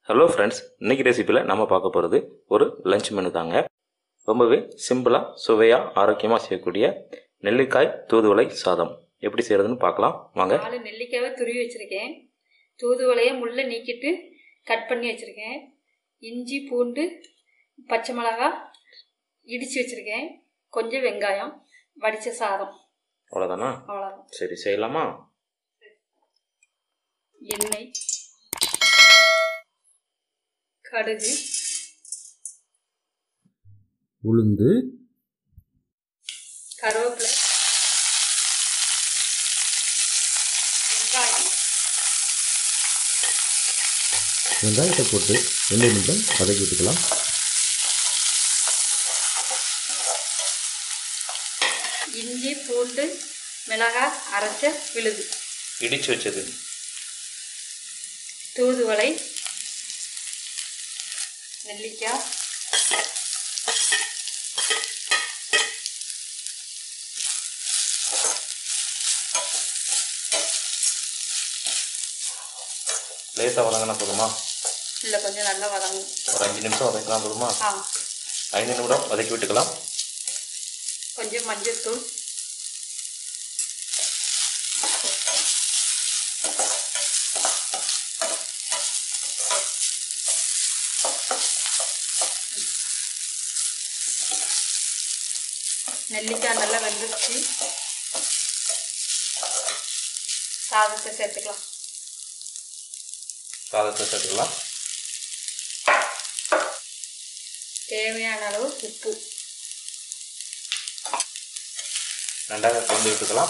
hello friends இன்னைக்கு ரெசிப்பியில் நம்ம பார்க்க போகிறது ஒரு லஞ்ச் மெனு தாங்க ரொம்பவே சிம்பிளாக சுவையாக ஆரோக்கியமாக செய்யக்கூடிய நெல்லிக்காய் தூதுவளை சாதம் எப்படி செய்கிறதுன்னு பார்க்கலாம் வாங்க நாலு நெல்லிக்காவை துருவி வச்சுருக்கேன் தூதுவளையை முள்ளை நீக்கிட்டு கட் பண்ணி வச்சுருக்கேன் இஞ்சி பூண்டு பச்சை மிளகா இடித்து வச்சுருக்கேன் கொஞ்சம் வெங்காயம் வடித்த சாதம் அவ்வளோதானா அவ்வளோதான் சரி செய்யலாமா எண்ணெய் கடுகு உளுந்து கருவேப்பிலை வெங்காயம் வெங்காயத்தை போட்டு ரெண்டு நிமிடம் வதக்கி விட்டுக்கலாம் இஞ்சி பூண்டு மிளகாய் அரைச்ச விழுது இடிச்சு வச்சது தூதுவளை நெல்லிக்காய் லேசாக வதங்கினா போதுமா இல்லை கொஞ்சம் நல்லா வதங்கும் ஒரு அஞ்சு நிமிஷம் வதக்கினா போதுமா ஆ ஐந்து நிமிடம் வதக்கி விட்டுக்கலாம் கொஞ்சம் மஞ்சள் தூள் நெல்லிக்காய் நல்லா வெந்துருச்சு சாதத்தை சேர்த்துக்கலாம் சாதத்தை சேர்த்துக்கலாம் தேவையான அளவு உப்பு ரெண்டாக கலந்து விட்டுக்கலாம்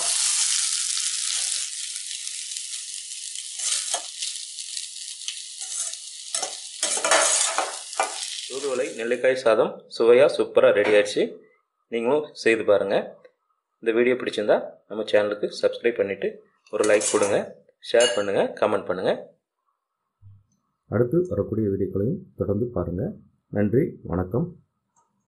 தூதுவளை நெல்லிக்காய் சாதம் சுவையாக சூப்பராக ரெடி ஆயிடுச்சு நீங்களும் செய்து பாருங்கள் இந்த வீடியோ பிடிச்சிருந்தா நம்ம சேனலுக்கு சப்ஸ்கிரைப் பண்ணிவிட்டு ஒரு லைக் கொடுங்க ஷேர் பண்ணுங்கள் கமெண்ட் பண்ணுங்கள் அடுத்து வரக்கூடிய வீடியோக்களையும் தொடர்ந்து பாருங்கள் நன்றி வணக்கம்